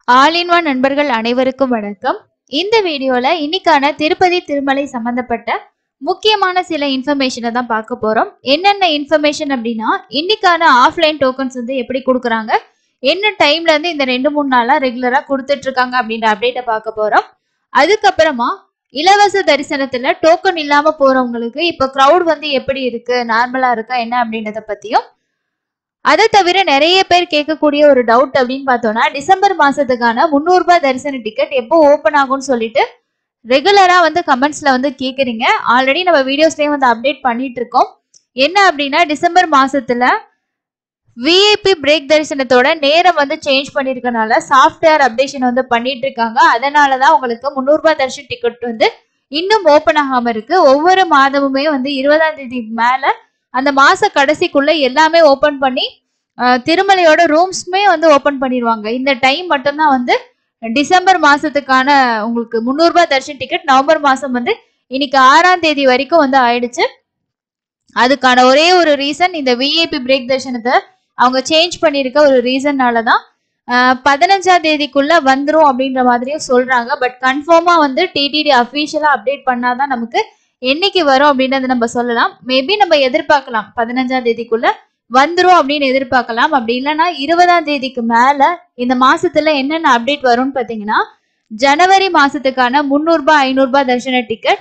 all in one நண்பர்கள் அனைவருக்கும் வணக்கம் இந்த வீடியோல இன்னைக்கான திருப்பதி திருமலை சம்பந்தப்பட்ட முக்கியமான சில இன்ஃபர்மேஷனை தான் பார்க்க போறோம் என்னென்ன இன்ஃபர்மேஷன் அப்படின்னா இன்னைக்கான ஆஃப்லைன் டோக்கன்ஸ் வந்து எப்படி கொடுக்குறாங்க என்ன டைம்ல இருந்து இந்த ரெண்டு மூணு நாளா ரெகுலரா கொடுத்துட்டு இருக்காங்க அப்படின்ற அப்டேட்டை பார்க்க போறோம் அதுக்கப்புறமா இலவச தரிசனத்துல டோக்கன் இல்லாம போறவங்களுக்கு இப்ப crowd வந்து எப்படி இருக்கு நார்மலா இருக்கா என்ன அப்படின்றத பத்தியும் அதை தவிர நிறைய பேர் கேட்கக்கூடிய ஒரு டவுட் அப்படின்னு பார்த்தோம்னா டிசம்பர் மாசத்துக்கான 300 ரூபாய் தரிசன டிக்கெட் எப்போ ஓப்பன் ஆகும்னு சொல்லிட்டு ரெகுலரா வந்து கமெண்ட்ஸ்ல வந்து கேக்குறீங்க ஆல்ரெடி நம்ம வீடியோஸ்லயும் வந்து அப்டேட் பண்ணிட்டு இருக்கோம் என்ன அப்படின்னா டிசம்பர் மாசத்துல விஐபி பிரேக் தரிசனத்தோட நேரம் வந்து சேஞ்ச் பண்ணிருக்கனால சாஃப்ட்வேர் அப்டேஷன் வந்து பண்ணிட்டு இருக்காங்க அதனால தான் உங்களுக்கு 300 ரூபாய் தரிசன டிக்கெட் வந்து இன்னும் ஓப்பன் ஆகாம இருக்கு ஒவ்வொரு மாதமுமே வந்து இருபதாம் தேதி மேல அந்த மாச கடைசிக்குள்ள எல்லாமே ஓபன் பண்ணி அஹ், திருமலையோட ரூம்ஸ்மே வந்து ஓபன் பண்ணிடுவாங்க இந்த டைம் மட்டும்தான் வந்து டிசம்பர் மாசத்துக்கான உங்களுக்கு 300 ரூபாய் தர்ஷன் டிக்கெட் நவம்பர் மாசம் வந்து இன்னைக்கு ஆறாம் தேதி வரைக்கும் வந்து ஆயிடுச்சு அதுக்கான ஒரே ஒரு ரீசன் இந்த விஐபி பிரேக் தர்ஷனத்தை அவங்க சேஞ்ச் பண்ணியிருக்க ஒரு ரீசன்னால தான் அஹ், பதினஞ்சாம் தேதிக்குள்ள வந்துரும் அப்படின்ற மாதிரியும் சொல்றாங்க பட் கன்ஃபார்மா வந்து டிடிடி அஃபீஷியலா அப்டேட் பண்ணாதான் நமக்கு என்னைக்கு வரும் அப்படின்றத நம்ம சொல்லலாம் மேபி நம்ம எதிர்பார்க்கலாம் பதினஞ்சாம் தேதிக்குள்ள வந்துரும் அப்படின்னு எதிர்பார்க்கலாம் அப்படி இல்லைன்னா இருபதாம் தேதிக்கு மேல இந்த மாசத்துல என்னென்ன அப்டேட் வரும்னு பாத்தீங்கன்னா ஜனவரி மாசத்துக்கான 300 ரூபாய் ஐநூறு ரூபாய் தர்ஷன டிக்கெட்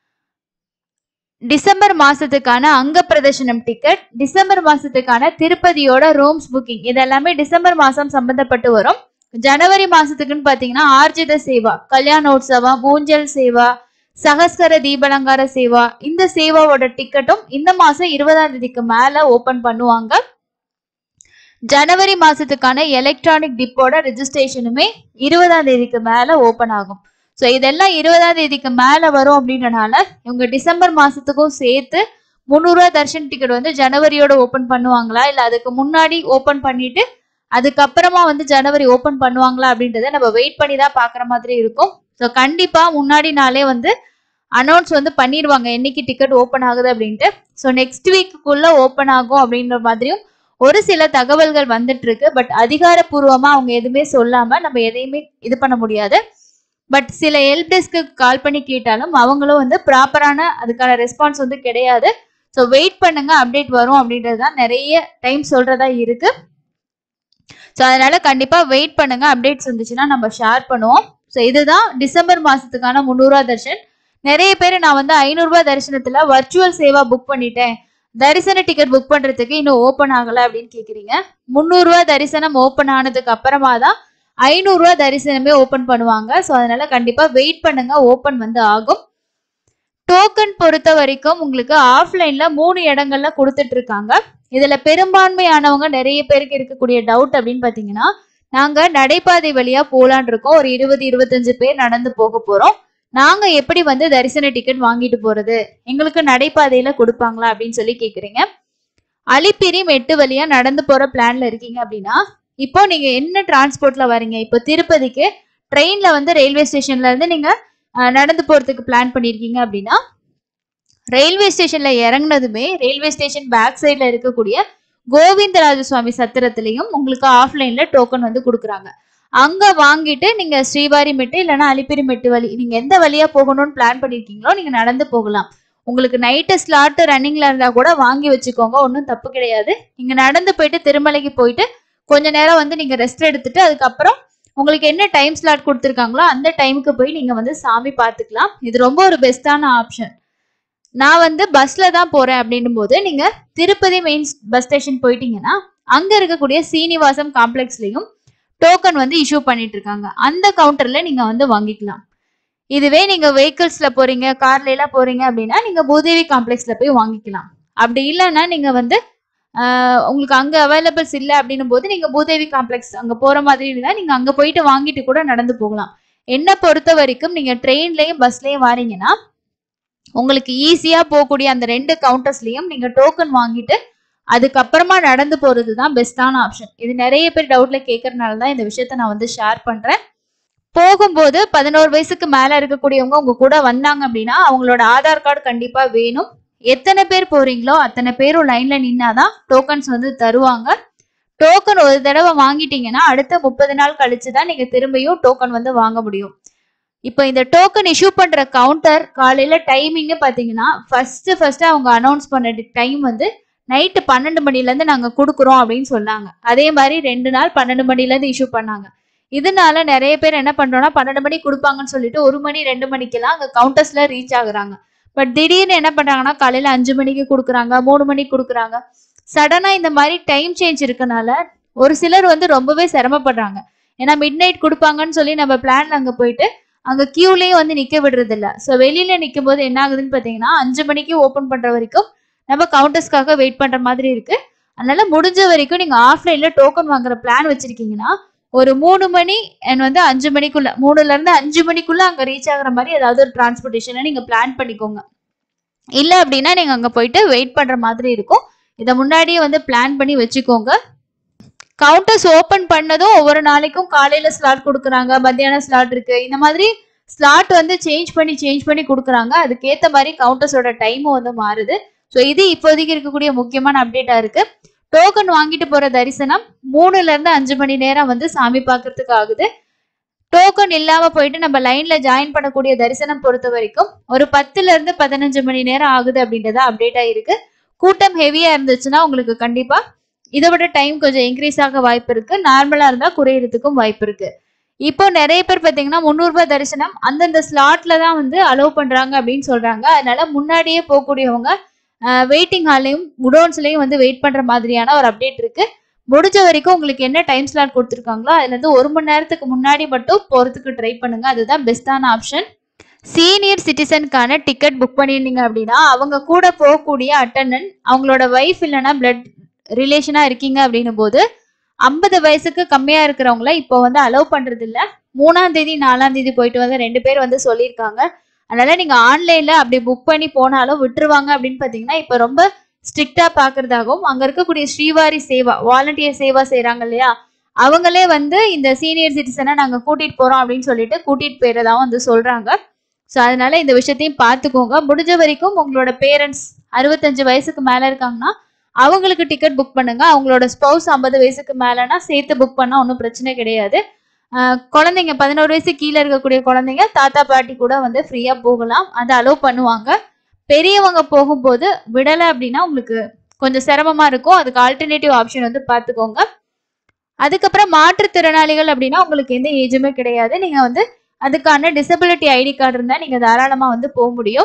டிசம்பர் மாசத்துக்கான அங்க பிரதர்ஷனம் டிக்கெட் டிசம்பர் மாசத்துக்கான திருப்பதியோட ரூம்ஸ் புக்கிங் இதெல்லாமே டிசம்பர் மாசம் சம்பந்தப்பட்டு வரும் ஜனவரி மாசத்துக்குன்னு பாத்தீங்கன்னா ஆர்ஜித சேவா கல்யாணோத்சவம் ஊஞ்சல் சேவா சகஸ்கர தீபலங்கார சேவா இந்த சேவாவோட டிக்கெட்டும் இந்த மாசம் இருபதாம் தேதிக்கு மேல ஓபன் பண்ணுவாங்க ஜனவரி மாசத்துக்கான எலக்ட்ரானிக் டிப்போட ரெஜிஸ்ட்ரேஷனுமே இருபதாம் தேதிக்கு மேல ஓபன் ஆகும் ஸோ இதெல்லாம் இருபதாம் தேதிக்கு மேல வரும் அப்படின்றனால இவங்க டிசம்பர் மாசத்துக்கும் சேர்த்து முந்நூறுரூவா தர்ஷன் டிக்கெட் வந்து ஜனவரியோட ஓபன் பண்ணுவாங்களா இல்ல அதுக்கு முன்னாடி ஓபன் பண்ணிட்டு அதுக்கப்புறமா வந்து ஜனவரி ஓபன் பண்ணுவாங்களா அப்படின்றத நம்ம வெயிட் பண்ணி தான் பாக்குற மாதிரி இருக்கும் ஸோ கண்டிப்பா முன்னாடி நாளே வந்து அனௌன்ஸ் வந்து பண்ணிடுவாங்க என்னைக்கு டிக்கெட் ஓப்பன் ஆகுது அப்படின்ட்டு ஸோ நெக்ஸ்ட் வீக்குக்குள்ள ஓப்பன் ஆகும் அப்படின்ற மாதிரியும் ஒரு சில தகவல்கள் வந்துட்டு இருக்கு பட் அதிகாரப்பூர்வமா அவங்க எதுவுமே சொல்லாம நம்ம எதையுமே இது பண்ண முடியாது பட் சில ஹெல்ப் டெஸ்க்கு கால் பண்ணி கேட்டாலும் அவங்களும் வந்து ப்ராப்பரான அதுக்கான ரெஸ்பான்ஸ் வந்து கிடையாது ஸோ வெயிட் பண்ணுங்க அப்டேட் வரும் அப்படின்றது தான் நிறைய டைம் சொல்றதா இருக்கு ஸோ அதனால கண்டிப்பா வெயிட் பண்ணுங்க அப்டேட்ஸ் வந்துச்சுன்னா நம்ம ஷேர் பண்ணுவோம் ஸோ இதுதான் டிசம்பர் மாசத்துக்கான முந்நூறுவா தர்ஷன் நிறைய பேர் நான் வந்து ஐநூறுரூவா தரிசனத்துல வர்ச்சுவல் சேவா புக் பண்ணிட்டேன் தரிசன டிக்கெட் புக் பண்றதுக்கு இன்னும் ஓப்பன் ஆகல அப்படின்னு கேக்குறீங்க முந்நூறுரூவா தரிசனம் ஓப்பன் ஆனதுக்கு அப்புறமா தான் ஐநூறுரூவா தரிசனமே ஓப்பன் பண்ணுவாங்க ஸோ அதனால கண்டிப்பா வெயிட் பண்ணுங்க ஓப்பன் வந்து ஆகும் டோக்கன் பொறுத்த வரைக்கும் உங்களுக்கு ஆஃப்லைன்ல மூணு இடங்கள்ல கொடுத்துட்டு இருக்காங்க இதுல பெரும்பான்மையானவங்க நிறைய பேருக்கு இருக்கக்கூடிய டவுட் அப்படின்னு பாத்தீங்கன்னா நாங்க நடைபாதை வழியா போலான் இருக்கோம் ஒரு இருபது இருபத்தஞ்சு பேர் நடந்து போக போறோம் நாங்க எப்படி வந்து தரிசன டிக்கெட் வாங்கிட்டு போறது எங்களுக்கு நடைபாதையில கொடுப்பாங்களா அப்படின்னு சொல்லி கேக்குறீங்க அலிப்பிரி மெட்டு வழியா நடந்து போற பிளான்ல இருக்கீங்க அப்படின்னா இப்போ நீங்க என்ன டிரான்ஸ்போர்ட்ல வரீங்க இப்போ திருப்பதிக்கு ட்ரெயின்ல வந்து ரயில்வே ஸ்டேஷன்ல இருந்து நீங்க அஹ், நடந்து போறதுக்கு பிளான் பண்ணிருக்கீங்க அப்படின்னா ரயில்வே ஸ்டேஷன்ல இறங்குனதுமே ரயில்வே ஸ்டேஷன் பேக் சைட்ல இருக்கக்கூடிய கோவிந்தராஜ சுவாமி சத்திரத்திலையும் உங்களுக்கு ஆஃப்லைன்ல டோக்கன் வந்து கொடுக்குறாங்க அங்க வாங்கிட்டு நீங்க ஸ்ரீவாரி மெட்டு இல்லைன்னா அலிப்பிரி மெட்டு வழி நீங்க எந்த வழியா போகணும்னு பிளான் பண்ணிருக்கீங்களோ நீங்க நடந்து போகலாம் உங்களுக்கு நைட்டு ஸ்லாட் ரன்னிங்ல இருந்தா கூட வாங்கி வச்சுக்கோங்க ஒன்றும் தப்பு கிடையாது நீங்க நடந்து போயிட்டு திருமலைக்கு போயிட்டு கொஞ்ச நேரம் வந்து நீங்க ரெஸ்ட் எடுத்துட்டு அதுக்கப்புறம் உங்களுக்கு என்ன டைம் ஸ்லாட் கொடுத்துருக்காங்களோ அந்த டைமுக்கு போய் நீங்க வந்து சாமி பார்த்துக்கலாம் இது ரொம்ப ஒரு பெஸ்டான ஆப்ஷன் நான் வந்து பஸ்ல தான் போறேன் அப்படின்னும் போது நீங்க திருப்பதி மெயின் பஸ் ஸ்டேஷன் போயிட்டீங்கன்னா அங்க இருக்கக்கூடிய சீனிவாசம் காம்ப்ளெக்ஸ்லயும் டோக்கன் வந்து இஷ்யூ பண்ணிட்டு இருக்காங்க அந்த கவுண்டர்ல நீங்க வந்து வாங்கிக்கலாம் இதுவே நீங்க வெஹிக்கிள்ஸ்ல போறீங்க கார்ல எல்லாம் போறீங்க அப்படின்னா நீங்க பூதேவி காம்ப்ளெக்ஸ்ல போய் வாங்கிக்கலாம் அப்படி இல்லைன்னா நீங்க வந்து ஆஹ், உங்களுக்கு அங்க அவைலபிள்ஸ் இல்லை அப்படின்னும் போது நீங்க பூதேவி காம்ப்ளெக்ஸ் அங்க போற மாதிரி இருந்தா நீங்க அங்க போயிட்டு வாங்கிட்டு கூட நடந்து போகலாம் என்னை பொறுத்த வரைக்கும் நீங்க ட்ரெயின்லயும் பஸ்லயும் வாரீங்கன்னா உங்களுக்கு ஈஸியா போகக்கூடிய அந்த ரெண்டு கவுண்டர்ஸ்லயும் நீங்க டோக்கன் வாங்கிட்டு அதுக்கப்புறமா நடந்து போறது தான் பெஸ்டான ஆப்ஷன் இது நிறைய பேர் டவுட்ல கேட்கறதுனால தான் இந்த விஷயத்த நான் வந்து ஷேர் பண்றேன் போகும்போது பதினோரு வயசுக்கு மேல இருக்கக்கூடியவங்க உங்க கூட வந்தாங்க அப்படின்னா அவங்களோட ஆதார் கார்டு கண்டிப்பா வேணும் எத்தனை பேர் போறீங்களோ அத்தனை பேரும் லைன்ல நின்னாதான் டோக்கன்ஸ் வந்து தருவாங்க டோக்கன் ஒரு தடவை வாங்கிட்டீங்கன்னா அடுத்த முப்பது நாள் கழிச்சு தான் நீங்க திரும்பியும் டோக்கன் வந்து வாங்க முடியும் இப்போ இந்த டோக்கன் இஷ்யூ பண்ற கவுண்டர் காலையில டைமிங் பாத்தீங்கன்னா ஃபர்ஸ்ட் ஃபர்ஸ்ட் அவங்க அனௌன்ஸ் பண்ண டைம் வந்து நைட்டு பன்னெண்டு மணில இருந்து நாங்க கொடுக்குறோம் அப்படின்னு சொன்னாங்க அதே மாதிரி ரெண்டு நாள் பன்னெண்டு மணில இருந்து இஷ்யூ பண்ணாங்க இதனால நிறைய பேர் என்ன பண்றோம்னா பன்னெண்டு மணி கொடுப்பாங்கன்னு சொல்லிட்டு ஒரு மணி ரெண்டு மணிக்கெல்லாம் அங்க கவுண்டர்ஸ்ல ரீச் ஆகுறாங்க பட் திடீர்னு என்ன பண்றாங்கன்னா காலையில அஞ்சு மணிக்கு கொடுக்குறாங்க மூணு மணிக்கு கொடுக்குறாங்க சடனா இந்த மாதிரி டைம் சேஞ்ச் இருக்கனால ஒரு சிலர் வந்து ரொம்பவே சிரமப்படுறாங்க ஏன்னா மிட் நைட் கொடுப்பாங்கன்னு சொல்லி நம்ம பிளான்ல அங்க போயிட்டு அங்க கியூலயும் வந்து நிக்க விடுறது இல்ல ஸோ வெளியில நிக்கும் போது என்ன ஆகுதுன்னு பாத்தீங்கன்னா அஞ்சு மணிக்கு ஓபன் பண்ற வரைக்கும் நம்ம கவுண்டர்ஸ்க்காக வெயிட் பண்ற மாதிரி இருக்கு அதனால முடிஞ்ச வரைக்கும் நீங்க ஆஃப்லைன்ல டோக்கன் வாங்குற பிளான் வச்சிருக்கீங்கன்னா ஒரு மூணு மணி அண்ட் வந்து அஞ்சு மணிக்குள்ள மூணுல இருந்து அஞ்சு மணிக்குள்ள அங்க ரீச் ஆகுற மாதிரி ஏதாவது ஒரு டிரான்ஸ்போர்ட்டேஷனை நீங்க பிளான் பண்ணிக்கோங்க இல்ல அப்படின்னா நீங்க அங்க போயிட்டு வெயிட் பண்ற மாதிரி இருக்கும் இதை முன்னாடியே வந்து பிளான் பண்ணி வச்சுக்கோங்க கவுண்டர்ஸ் ஓபன் பண்ணதும் ஒவ்வொரு நாளைக்கும் காலையில ஸ்லாட் கொடுக்குறாங்க மத்தியானம் ஸ்லாட் இருக்கு இந்த மாதிரி ஸ்லாட் வந்து சேஞ்ச் பண்ணி சேஞ்ச் பண்ணி கொடுக்குறாங்க அதுக்கேத்த மாதிரி கவுண்டர்ஸோட டைமும் வந்து மாறுது ஸோ இது இப்போதைக்கு இருக்கக்கூடிய முக்கியமான அப்டேட்டா இருக்கு டோக்கன் வாங்கிட்டு போற தரிசனம் மூணுல இருந்து அஞ்சு மணி நேரம் வந்து சாமி பார்க்கறதுக்கு ஆகுது டோக்கன் இல்லாம போயிட்டு நம்ம லைன்ல ஜாயின் பண்ணக்கூடிய தரிசனம் பொறுத்த வரைக்கும் ஒரு பத்துல இருந்து பதினஞ்சு மணி நேரம் ஆகுது அப்படின்றத அப்டேட் ஆயிருக்கு கூட்டம் ஹெவியா இருந்துச்சுன்னா உங்களுக்கு கண்டிப்பா இதை விட டைம் கொஞ்சம் இன்க்ரீஸ் ஆக வாய்ப்பு இருக்கு நார்மலா இருந்தா குறையறதுக்கும் வாய்ப்பு இருக்கு இப்போ நிறைய பேர் பாத்தீங்கன்னா முந்நூறு ரூபாய் தரிசனம் அந்தந்த ஸ்லாட்ல தான் வந்து அலோவ் பண்றாங்க அப்படின்னு சொல்றாங்க அதனால முன்னாடியே போகக்கூடியவங்க வெயிட்டிங் ஹால்லையும் குடோன்ஸ்லயும் வந்து வெயிட் பண்ற மாதிரியான ஒரு அப்டேட் இருக்கு முடிஞ்ச வரைக்கும் உங்களுக்கு என்ன டைம் ஸ்லாட் கொடுத்துருக்காங்களோ அதுல இருந்து ஒரு மணி நேரத்துக்கு முன்னாடி மட்டும் போறதுக்கு ட்ரை பண்ணுங்க அதுதான் பெஸ்டான ஆப்ஷன் சீனியர் சிட்டிசனுக்கான டிக்கெட் புக் பண்ணியிருந்தீங்க அப்படின்னா அவங்க கூட போகக்கூடிய அட்டண்டன்ட் அவங்களோட ஒய்ஃப் இல்லைன்னா பிளட் ரிலேஷனா இருக்கீங்க அப்படின்னும் போது ஐம்பது வயசுக்கு கம்மியா இருக்கிறவங்கள இப்போ வந்து அலோவ் பண்றது இல்ல மூணாம் தேதி நாலாம் தேதி போயிட்டு வந்து ரெண்டு பேர் வந்து சொல்லியிருக்காங்க அதனால நீங்க ஆன்லைன்ல அப்படி புக் பண்ணி போனாலும் விட்டுருவாங்க அப்படின்னு பாத்தீங்கன்னா இப்ப ரொம்ப ஸ்ட்ரிக்டா பாக்குறதாகவும் அங்க இருக்கக்கூடிய ஸ்ரீவாரி சேவா வாலண்டியர் சேவா செய்றாங்க இல்லையா அவங்களே வந்து இந்த சீனியர் சிட்டிசனை நாங்க கூட்டிட்டு போறோம் அப்படின்னு சொல்லிட்டு கூட்டிட்டு போயிறதாவும் வந்து சொல்றாங்க ஸோ அதனால இந்த விஷயத்தையும் பார்த்துக்கோங்க முடிஞ்ச வரைக்கும் உங்களோட பேரண்ட்ஸ் அறுபத்தஞ்சு வயசுக்கு மேல இருக்காங்கன்னா அவங்களுக்கு டிக்கெட் புக் பண்ணுங்க அவங்களோட ஸ்பௌஸ் ஐம்பது வயசுக்கு மேலனா சேர்த்து புக் பண்ணா ஒன்றும் பிரச்சனை கிடையாது ஆஹ் குழந்தைங்க பதினோரு வயசு கீழே இருக்கக்கூடிய குழந்தைங்க தாத்தா பாட்டி கூட வந்து ஃப்ரீயா போகலாம் அதை அலோவ் பண்ணுவாங்க பெரியவங்க போகும்போது விடலை அப்படின்னா உங்களுக்கு கொஞ்சம் சிரமமா இருக்கும் அதுக்கு ஆல்டர்னேட்டிவ் ஆப்ஷன் வந்து பார்த்துக்கோங்க அதுக்கப்புறம் மாற்றுத்திறனாளிகள் அப்படின்னா உங்களுக்கு எந்த ஏஜுமே கிடையாது நீங்க வந்து அதுக்கான டிசபிலிட்டி ஐடி கார்டு இருந்தா நீங்க தாராளமா வந்து போக முடியும்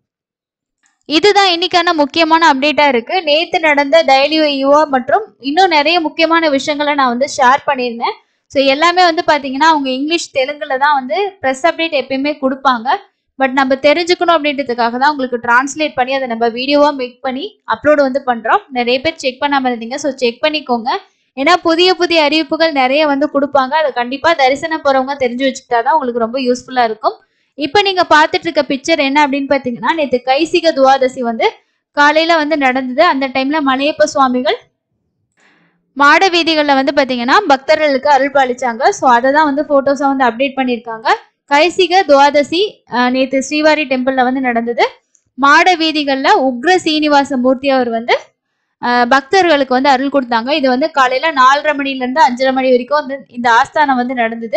இதுதான் இன்னைக்கான முக்கியமான அப்டேட்டா இருக்கு நேத்து நடந்த டெய்லியோ யுவா மற்றும் இன்னும் நிறைய முக்கியமான விஷயங்களை நான் வந்து ஷேர் பண்ணியிருந்தேன் ஸோ எல்லாமே வந்து பாத்தீங்கன்னா அவங்க இங்கிலீஷ் தெலுங்குல தான் வந்து ப்ரெஸ் அப்டேட் எப்பயுமே கொடுப்பாங்க பட் நம்ம தெரிஞ்சுக்கணும் அப்படின்றதுக்காக தான் உங்களுக்கு டிரான்ஸ்லேட் பண்ணி அதை நம்ம வீடியோவா மேக் பண்ணி அப்லோட் வந்து பண்றோம் நிறைய பேர் செக் பண்ணாம இருந்தீங்க ஸோ செக் பண்ணிக்கோங்க ஏன்னா புதிய புதிய அறிவிப்புகள் நிறைய வந்து கொடுப்பாங்க அதை கண்டிப்பா தரிசனம் போறவங்க தெரிஞ்சு வச்சுக்கிட்டா தான் உங்களுக்கு ரொம்ப யூஸ்ஃபுல்லா இருக்கும் இப்போ நீங்க பார்த்துட்டு இருக்க பிக்சர் என்ன அப்படின்னு பாத்தீங்கன்னா நேற்று கைசிக துவாதசி வந்து காலையில வந்து நடந்தது அந்த டைம்ல மலையப்ப சுவாமிகள் மாட வீதிகளில் வந்து பாத்தீங்கன்னா பக்தர்களுக்கு அருள் பாலிச்சாங்க ஸோ அதை தான் வந்து ஃபோட்டோஸாக வந்து அப்டேட் பண்ணியிருக்காங்க கைசிக துவாதசி அஹ், நேத்து ஸ்ரீவாரி டெம்பிள்ல வந்து நடந்தது மாட வீதிகள்ல உக்ர சீனிவாச மூர்த்தி அவர் வந்து அஹ், பக்தர்களுக்கு வந்து அருள் கொடுத்தாங்க இது வந்து காலையில நாலரை மணில இருந்து அஞ்சரை மணி வரைக்கும் வந்து இந்த ஆஸ்தானம் வந்து நடந்தது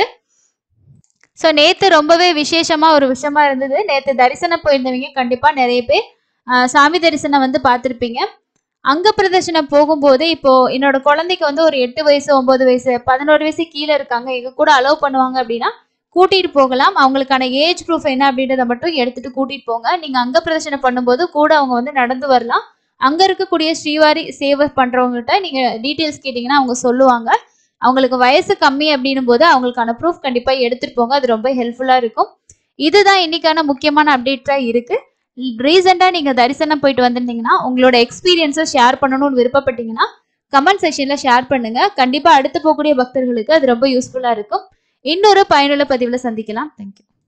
ஸோ நேத்து ரொம்பவே விசேஷமா ஒரு விஷயமா இருந்தது நேத்து தரிசனம் போயிருந்தவங்க கண்டிப்பா நிறைய பேர் அஹ், சாமி தரிசனம் வந்து பார்த்திருப்பீங்க அங்க பிரதர்ஷனம் போகும்போது இப்போ என்னோட குழந்தைக்கு வந்து ஒரு எட்டு வயசு ஒன்பது வயசு பதினோரு வயசு கீழே இருக்காங்க எங்க கூட அலோவ் பண்ணுவாங்க அப்படின்னா கூட்டிட்டு போகலாம் அவங்களுக்கான ஏஜ் ப்ரூஃப் என்ன அப்படின்றத மட்டும் எடுத்துட்டு கூட்டிட்டு போங்க நீங்க அங்க பிரதர்ஷனம் பண்ணும்போது கூட அவங்க வந்து நடந்து வரலாம் அங்க இருக்கக்கூடிய ஸ்ரீவாரி சேவை பண்றவங்ககிட்ட நீங்க டீட்டெயில்ஸ் கேட்டீங்கன்னா அவங்க சொல்லுவாங்க அவங்களுக்கு வயசு கம்மி அப்படின்னும் போது அவங்களுக்கான ப்ரூஃப் கண்டிப்பா எடுத்துட்டு போங்க அது ரொம்ப ஹெல்ப்ஃபுல்லா இருக்கும் இதுதான் இன்னைக்கான முக்கியமான அப்டேட்டா இருக்கு ரீசெண்டா நீங்க தரிசனம் போயிட்டு வந்திருந்தீங்கன்னா உங்களோட எக்ஸ்பீரியன்ஸை ஷேர் பண்ணணும்னு விருப்பப்பட்டீங்கன்னா கமெண்ட் செக்ஷன்ல ஷேர் பண்ணுங்க கண்டிப்பா அடுத்து போகக்கூடிய பக்தர்களுக்கு அது ரொம்ப யூஸ்ஃபுல்லா இருக்கும் இன்னொரு பயனுள்ள பதிவுல சந்திக்கலாம் தேங்க்யூ